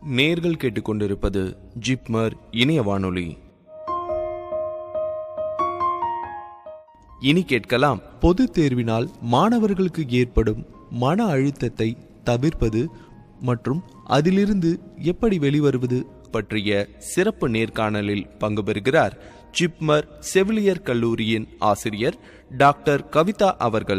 நேர்கள் கேட்டுக்கொண்டிருப்பது ஜிப்மர் இணைய வானொலி இனி கேட்கலாம் பொதுத் தேர்வினால் மாணவர்களுக்கு ஏற்படும் மன அழுத்தத்தை தவிர்ப்பது மற்றும் அதிலிருந்து எப்படி வெளிவருவது பற்றிய சிறப்பு நேர்காணலில் பங்கு பெறுகிறார் ஜிப்மர் செவிலியர் கல்லூரியின் ஆசிரியர் டாக்டர் கவிதா அவர்கள்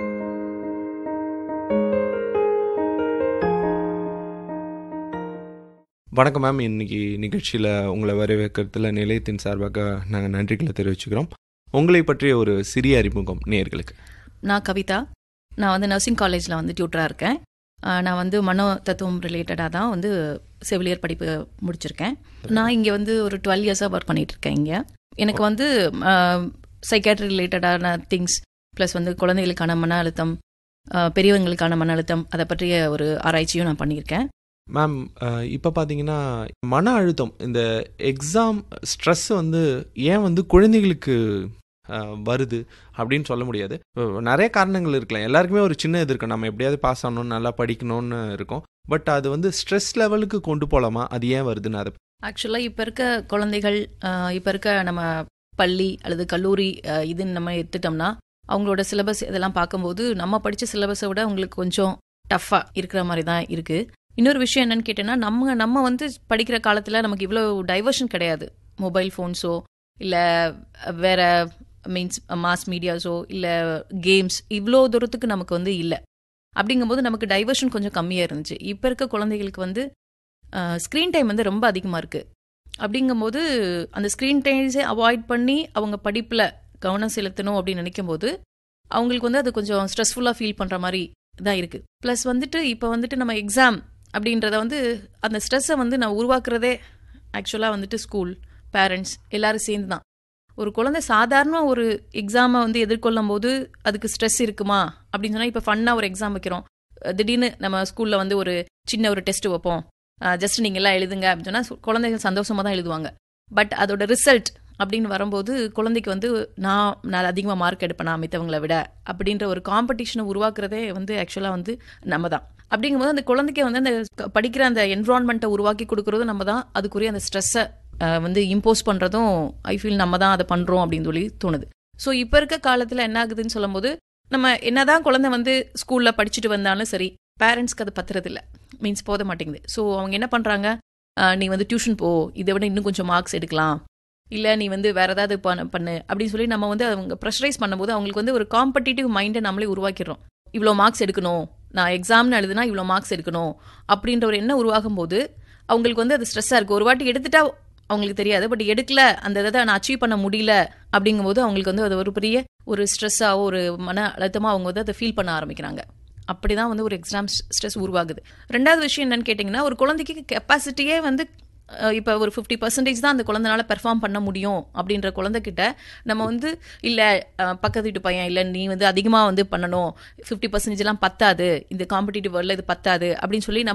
வணக்கம் மேம் இன்னைக்கு நிகழ்ச்சியில் உங்களை வரவேற்கிறதுல நிலையத்தின் சார்பாக நாங்கள் நன்றிகளை தெரிவிச்சுக்கிறோம் உங்களை பற்றிய ஒரு சிறிய அறிமுகம் நேர்களுக்கு நான் கவிதா நான் வந்து நர்சிங் காலேஜில் வந்து டியூட்டராக இருக்கேன் ஆஹ் நான் வந்து மனோ தத்துவம் ரிலேட்டடாக தான் வந்து செவிலியர் படிப்பு முடிச்சிருக்கேன் நான் இங்கே வந்து ஒரு டுவெல் இயர்ஸாக ஒர்க் பண்ணிட்டு இருக்கேன் இங்கே எனக்கு வந்து சைக்காட்ரி ரிலேட்டடான திங்ஸ் ப்ளஸ் வந்து குழந்தைகளுக்கான மன அழுத்தம் ஆஹ் பெரியவங்களுக்கான மன அழுத்தம் அதை பற்றிய ஒரு ஆராய்ச்சியும் நான் பண்ணியிருக்கேன் மேம் இப்போ பார்த்தீங்கன்னா மன அழுத்தம் இந்த எக்ஸாம் ஸ்ட்ரெஸ் வந்து ஏன் வந்து குழந்தைகளுக்கு அஹ், வருது அப்படின்னு சொல்ல முடியாது அஹ், நிறைய காரணங்கள் இருக்கலாம் எல்லாருக்குமே ஒரு சின்ன இது இருக்கும் நம்ம எப்படியாவது பாஸ் ஆகணும் நல்லா படிக்கணும்னு இருக்கும் பட் அது வந்து ஸ்ட்ரெஸ் லெவலுக்கு கொண்டு போகலாமா அது ஏன் வருதுன்னு அதை ஆக்சுவலாக இப்போ இருக்க குழந்தைகள் இப்போ இருக்க நம்ம பள்ளி அல்லது கல்லூரி ஆஹ் இதுன்னு நம்ம எடுத்துட்டோம்னா அவங்களோட சிலபஸ் இதெல்லாம் பார்க்கும்போது நம்ம படித்த சிலபஸை விட அவங்களுக்கு கொஞ்சம் டஃப்பாக இருக்கிற மாதிரி தான் இருக்குது இன்னொரு விஷயம் என்னன்னு கேட்டேன்னா நம்ம நம்ம வந்து படிக்கிற காலத்தில் நமக்கு இவ்வளோ டைவர்ஷன் கிடையாது மொபைல் ஃபோன்ஸோ இல்லை வேற மீன்ஸ் மாஸ் மீடியாஸோ இல்லை கேம்ஸ் இவ்வளோ தூரத்துக்கு நமக்கு வந்து இல்லை அப்படிங்கும்போது நமக்கு டைவர்ஷன் கொஞ்சம் கம்மியாக இருந்துச்சு இப்போ இருக்க குழந்தைகளுக்கு வந்து ஸ்க்ரீன் டைம் வந்து ரொம்ப அதிகமாக இருக்குது அப்படிங்கும்போது அந்த ஸ்க்ரீன் டைம்ஸே அவாய்ட் பண்ணி அவங்க படிப்பில் கவனம் செலுத்தணும் அப்படின்னு நினைக்கும் போது அவங்களுக்கு வந்து அது கொஞ்சம் ஸ்ட்ரெஸ்ஃபுல்லாக ஃபீல் பண்ணுற மாதிரி தான் இருக்குது ப்ளஸ் வந்துட்டு இப்போ வந்துட்டு நம்ம எக்ஸாம் அப்படின்றத வந்து அந்த ஸ்ட்ரெஸ்ஸை வந்து நான் உருவாக்குறதே ஆக்சுவலாக வந்துட்டு ஸ்கூல் பேரண்ட்ஸ் எல்லாரும் சேர்ந்து தான் ஒரு குழந்தை சாதாரண ஒரு எக்ஸாமை வந்து எதிர்கொள்ளும் போது அதுக்கு ஸ்ட்ரெஸ் இருக்குமா அப்படின்னு சொன்னால் இப்போ ஃபன்னாக ஒரு எக்ஸாம் வைக்கிறோம் அஹ் திடீர்னு நம்ம ஸ்கூலில் வந்து ஒரு சின்ன ஒரு டெஸ்ட் வைப்போம் ஜஸ்ட் நீங்கள் எல்லாம் எழுதுங்க அப்படின்னு சொன்னால் குழந்தைகள் சந்தோஷமாக தான் எழுதுவாங்க பட் அதோட ரிசல்ட் அப்படின்னு வரும்போது குழந்தைக்கு வந்து நான் நான் அதிகமாக மார்க் எடுப்பேனா மித்தவங்களை விட அப்படின்ற ஒரு காம்படிஷனை உருவாக்குறதே வந்து ஆக்சுவலாக வந்து நம்ம தான் அப்படிங்கும்போது அந்த குழந்தைக்கு வந்து அந்த க- படிக்கிற அந்த என்விரான்மெண்ட்டை உருவாக்கி கொடுக்குறதும் நம்ம தான் அதுக்குரிய அந்த ஸ்ட்ரெஸ்ஸை வந்து இம்போஸ் பண்ணுறதும் ஐ ஃபீல் நம்ம தான் அதை பண்ணுறோம் அப்படின்னு சொல்லி தோணுது ஸோ இப்போ இருக்க காலத்தில் என்ன ஆகுதுன்னு சொல்லும்போது நம்ம என்னதான் குழந்தை வந்து ஸ்கூலில் படிச்சுட்டு வந்தாலும் சரி பேரண்ட்ஸ்க்கு அது பத்துறதில்ல மீன்ஸ் போத மாட்டேங்குது ஸோ அவங்க என்ன பண்ணுறாங்க நீ வந்து டியூஷன் போ இதை விட இன்னும் கொஞ்சம் மார்க்ஸ் எடுக்கலாம் இல்லை நீ வந்து வேற ஏதாவது பண்ண பண்ணு அப்படின்னு சொல்லி நம்ம வந்து அவங்க ப்ரெஷரைஸ் பண்ணும்போது அவங்களுக்கு வந்து ஒரு காம்படிட்டிவ் மைண்டை நம்மளே உருவாக்கிடுறோம் இவ்வளோ மார்க்ஸ் எடுக்கணும் நான் எக்ஸாம்னு எழுதுனா இவ்வளோ மார்க்ஸ் எடுக்கணும் அப்படின்ற ஒரு எண்ணம் உருவாகும் போது அவங்களுக்கு வந்து அது ஸ்ட்ரெஸ்ஸாக இருக்குது ஒரு வாட்டி எடுத்துட்டா அவங்களுக்கு தெரியாது பட் எடுக்கல அந்த இதை நான் அச்சீவ் பண்ண முடியல அப்படிங்கும்போது அவங்களுக்கு வந்து அது ஒரு பெரிய ஒரு ஸ்ட்ரெஸ்ஸாவோ ஒரு மன அழுத்தமாக அவங்க வந்து அதை ஃபீல் பண்ண ஆரம்பிக்கிறாங்க அப்படிதான் வந்து ஒரு எக்ஸாம் ஸ்ட்ரெஸ் உருவாகுது ரெண்டாவது விஷயம் என்னன்னு கேட்டிங்கன்னா ஒரு குழந்தைக்கு கெப்பாசிட்டியே வந்து இப்போ ஒரு ஃபிஃப்டி பர்சன்டேஜ் தான் அந்த குழந்தைனால பெர்ஃபார்ம் பண்ண முடியும் அப்படின்ற குழந்தைகிட்ட நம்ம வந்து இல்லை பக்கத்து வீட்டு பையன் இல்லை நீ வந்து அதிகமாக வந்து பண்ணணும் ஃபிஃப்டி பர்சன்டேஜ்லாம் பத்தாது இந்த காம்படிட்டிவ் வேர்ல்டில் இது பத்தாது அப்படின்னு சொல்லி நம்ம